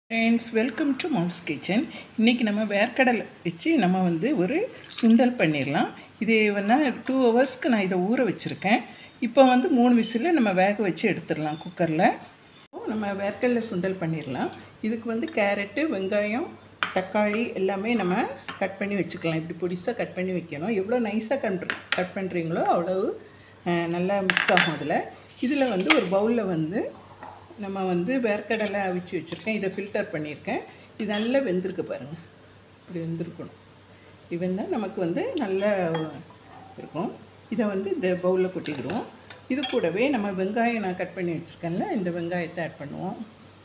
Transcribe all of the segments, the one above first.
friends welcome to mom's kitchen இன்றைக்கி நம்ம வேர்க்கடலை வச்சு நம்ம வந்து ஒரு சுண்டல் பண்ணிடலாம் இது வேணா டூ ஹவர்ஸ்க்கு நான் இதை ஊற வச்சுருக்கேன் இப்போ வந்து மூணு விசிலில் நம்ம வேக வச்சு எடுத்துடலாம் குக்கரில் நம்ம வேர்க்கடலை சுண்டல் பண்ணிடலாம் இதுக்கு வந்து கேரட்டு வெங்காயம் தக்காளி எல்லாமே நம்ம கட் பண்ணி வச்சுக்கலாம் இப்படி பொடிசாக கட் பண்ணி வைக்கணும் எவ்வளோ நைஸாக கட் கட் பண்ணுறீங்களோ அவ்வளவு அஹ், நல்லா மிக்ஸ் ஆகும் அதில் இதில் வந்து ஒரு பவுலில் வந்து நம்ம வந்து வேர்க்கடலை அவிச்சு வச்சுருக்கேன் இதை ஃபில்டர் பண்ணியிருக்கேன் இது நல்லா வெந்திருக்கு பாருங்கள் இப்படி வெந்திருக்கணும் இது வெந்தால் நமக்கு வந்து நல்லா இருக்கும் இதை வந்து இந்த பவுலில் கொட்டிக்கிடுவோம் இது கூடவே நம்ம வெங்காயம் நான் கட் பண்ணி வச்சுருக்கேன்ல இந்த வெங்காயத்தை ஆட் பண்ணுவோம்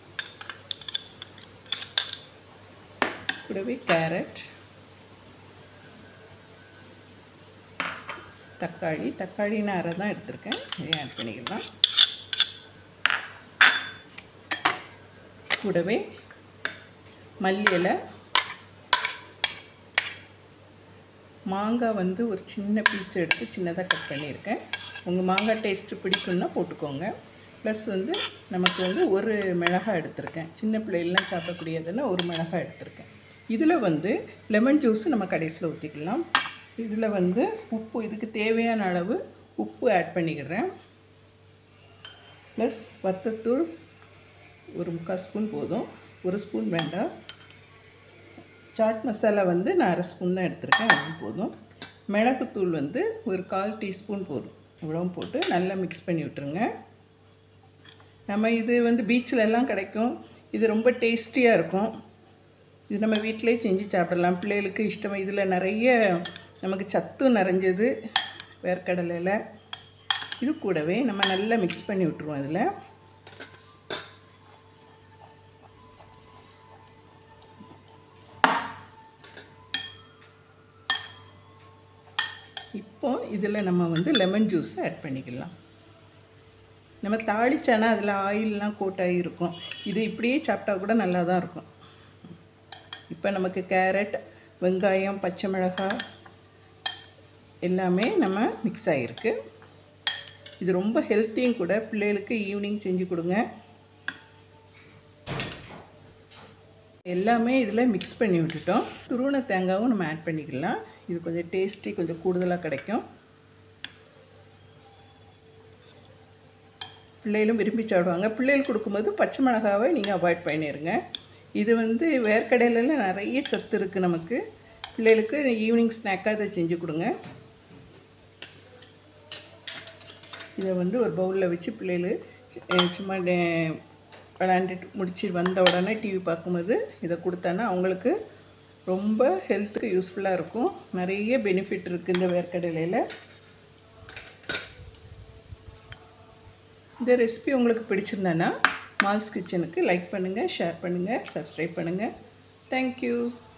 கூடவே கேரட் தக்காளி தக்காளி நான் அரை தான் எடுத்திருக்கேன் இதையும் ஆட் பண்ணிக்கலாம் கூடவே மல்லி இலை மாங்காய் வந்து ஒரு சின்ன பீஸ் எடுத்து சின்னதாக கட் பண்ணியிருக்கேன் உங்கள் மாங்காய் டேஸ்ட்டு பிடிக்கும்னா போட்டுக்கோங்க ப்ளஸ் வந்து நமக்கு வந்து ஒரு மிளகாய் எடுத்திருக்கேன் சின்ன பிள்ளைகள்லாம் சாப்பிடக்கூடியதுன்னா ஒரு மிளகாய் எடுத்திருக்கேன் இதில் வந்து லெமன் ஜூஸ் நம்ம கடைசியில் ஊற்றிக்கலாம் இதில் வந்து உப்பு இதுக்கு தேவையான அளவு உப்பு ஆட் பண்ணிக்கிறேன் ப்ளஸ் வத்தத்தூள் ஒரு முக்கால் ஸ்பூன் போதும் ஒரு ஸ்பூன் வேண்டாம் சாட் மசாலா வந்து நான் அரை ஸ்பூன் தான் எடுத்திருக்கேன் அது போதும் மிளகுத்தூள் வந்து ஒரு கால் டீஸ்பூன் போதும் இவ்வளவும் போட்டு நல்லா மிக்ஸ் பண்ணி விட்டுருங்க நம்ம இது வந்து பீச்சில் எல்லாம் கிடைக்கும் இது ரொம்ப டேஸ்டியாக இருக்கும் இது நம்ம வீட்டிலே செஞ்சு சாப்பிடலாம் பிள்ளைகளுக்கு இஷ்டம் இதில் நிறைய நமக்கு சத்து நிறைஞ்சது வேர்க்கடலையில் இது கூடவே நம்ம நல்லா மிக்ஸ் பண்ணி விட்டுருவோம் அதில் இப்போ இதில் நம்ம வந்து லெமன் ஜூஸ் ஆட் பண்ணிக்கலாம் நம்ம தாளிச்சானா அதில் ஆயிலெலாம் கோட்டாகி இருக்கும் இது இப்படியே சாப்பிட்டா கூட நல்லா தான் இருக்கும் இப்போ நமக்கு கேரட் வெங்காயம் பச்சை மிளகாய் எல்லாமே நம்ம மிக்ஸ் ஆகிருக்கு இது ரொம்ப ஹெல்த்தியும் கூட பிள்ளைகளுக்கு ஈவினிங் செஞ்சு கொடுங்க எல்லாமே இதில் மிக்ஸ் பண்ணி விட்டுட்டோம் துருவன தேங்காவும் நம்ம ஆட் பண்ணிக்கலாம் இது கொஞ்சம் டேஸ்டி கொஞ்சம் கூடுதலாக கிடைக்கும் பிள்ளைகளும் விரும்பி சாப்பிடுவாங்க பிள்ளைகள் கொடுக்கும்போது பச்சை மிளகாவை நீங்கள் அவாய்ட் பண்ணிடுங்க இது வந்து வேர்க்கடையிலலாம் நிறைய சத்து இருக்குது நமக்கு பிள்ளைகளுக்கு ஈவினிங் ஸ்நாக்காக இதை செஞ்சு கொடுங்க இதை வந்து ஒரு பவுலில் வச்சு பிள்ளைகள் அஹ், சும்மா டே- விளாண்டுட்டு முடிச்சு வந்த உடனே டிவி பார்க்கும்போது இதை கொடுத்தானா அவங்களுக்கு ரொம்ப ஹெல்த்துக்கு யூஸ்ஃபுல்லாக இருக்கும் நிறைய பெனிஃபிட் இருக்குது இந்த வேர்க்கடலையில் இந்த ரெசிபி உங்களுக்கு பிடிச்சிருந்தானா மால்ஸ் கிச்சனுக்கு லைக் பண்ணுங்கள் ஷேர் பண்ணுங்கள் சப்ஸ்கிரைப் பண்ணுங்கள் தேங்க்யூ